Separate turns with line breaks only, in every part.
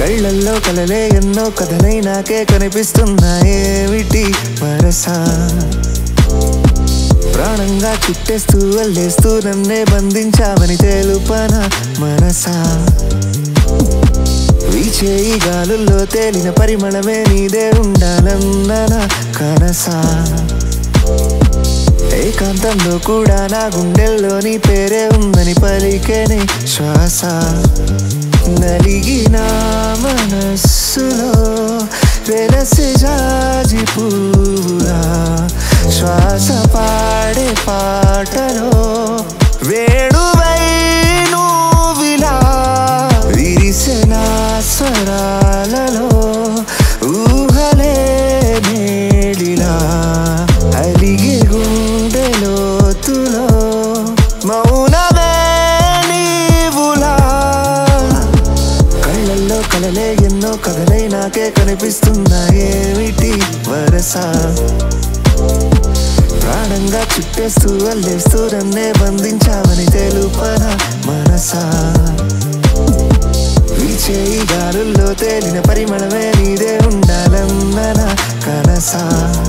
కళ్ళల్లో కలలే ఎన్నో కథలై నాకే కనిపిస్తున్నాయేమిటి వరసా ప్రాణంగా చుట్టేస్తూ అల్లేస్తూ నన్నే బంధించావని తెలుపన మనసా వీచే ఈ గాలుల్లో తేలిన పరిమళమే నీదే ఉండాలన్న నా కనసా ఏకాంతంలో కూడా నా గుండెల్లో నీ పేరే ఉందని పలికేనే శ్వాస నలిగిన మనస్సులో వెలసి జాజి పూరా శ్వాస పాడే పాటలో వేణువై నువ్విలా విరిసిన స్వరాలలో ఊహలే నేడిలా అలిగే గుండె లోతులో మౌనమే నీవులా కళ్ళల్లో కలలే ఎన్నో కథలై నాకే కనిపిస్తున్నాయేమిటి వరస ప్రాణంగా చుట్టేస్తూ అల్లేస్తూ నన్నే బంధించావని తెలుపన మనసా వీచే ఈ గాలుల్లో తేలిన పరిమళమే నీదే ఉండాలన్న నా కనసా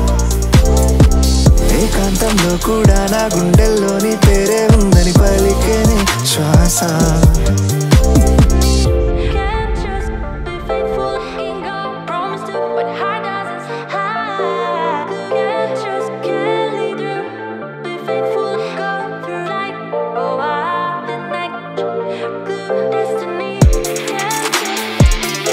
ఏకాంతంలో కూడా నా గుండెల్లో నీ పేరే ఉందని పలికేనే శ్వాస
Can't just be faithful and go promise to, but heart doesn't hide. Can't just can't lead through. Be faithful and go through life. Oh, I the night blue destiny. Can't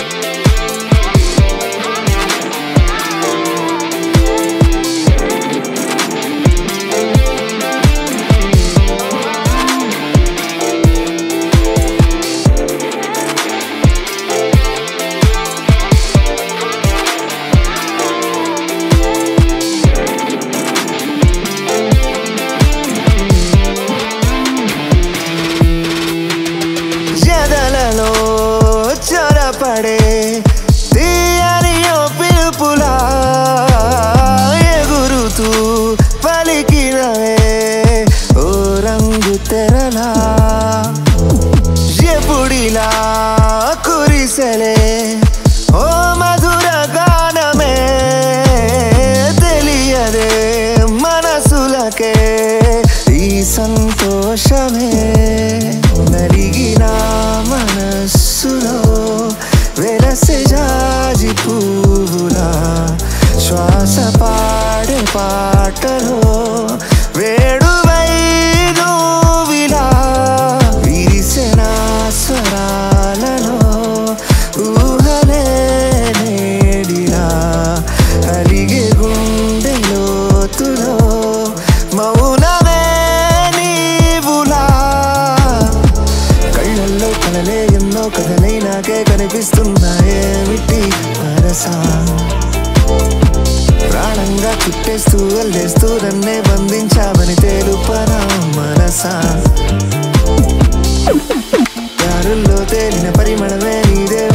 జదలలో చొరపడే తీయని ఓ పిలుపులా ఎగురుతూ పలికినవే ఓ రంగు తెరలా ఎప్పుడిలా కురిసెలే ఓ మధుర గానమే తెలియదే మనసులకే ఈ సంతోషమే నలిగిన మనస్సులో వెలసె జాజి పువ్వులా శ్వాస పాడే పాటలో వేడువై నువ్విలా విరిసిన స్వరాలలో ఊహలే నేడిలా అలిగే గుండె లోతులో మౌనమే నీవులా కళ్ళల్లో కలలే ఎన్నో కథలై నాకే కనిపిస్తున్నాయేమిటి వరసా ప్రాణంగా చుట్టేస్తూ అల్లేస్తూ నన్నే బంధించావని తెలుపనా మనసా దారుల్లో తేలిన పరిమళమే నీదే